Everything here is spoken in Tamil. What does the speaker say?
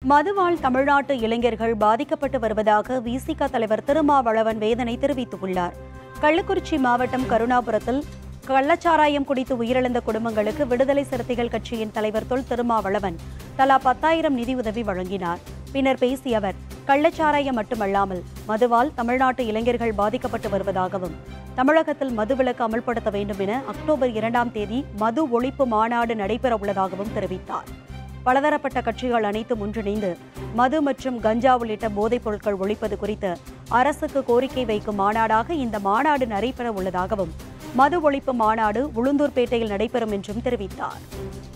மதுவால் தமிழ்நாட்டு இளைஞர்கள் பாதிக்கப்பட்டு வருவதாக விசிக தலைவர் திருமாவளவன் வேதனை தெரிவித்துள்ளார் கள்ளக்குறிச்சி மாவட்டம் கருணாபுரத்தில் கள்ளச்சாராயம் குடித்து உயிரிழந்த குடும்பங்களுக்கு விடுதலை சிறுத்தைகள் கட்சியின் தலைவர் தொல் திருமாவளவன் தலா பத்தாயிரம் நிதியுதவி வழங்கினார் பின்னர் பேசிய அவர் கள்ளச்சாராயம் மட்டுமல்லாமல் மதுவால் தமிழ்நாட்டு இளைஞர்கள் பாதிக்கப்பட்டு வருவதாகவும் தமிழகத்தில் மதுவிலக்கு அமல்படுத்த வேண்டும் என அக்டோபர் இரண்டாம் தேதி மது ஒழிப்பு மாநாடு நடைபெற உள்ளதாகவும் தெரிவித்தார் பலதரப்பட்ட கட்சிகள் அனைத்தும் ஒன்றிணைந்து மது மற்றும் கஞ்சா உள்ளிட்ட போதைப் பொருட்கள் ஒழிப்பது குறித்து அரசுக்கு கோரிக்கை வைக்கும் மாநாடாக இந்த மாநாடு நடைபெற உள்ளதாகவும் மது ஒழிப்பு மாநாடு உளுந்தூர்பேட்டையில் நடைபெறும் என்றும் தெரிவித்தார்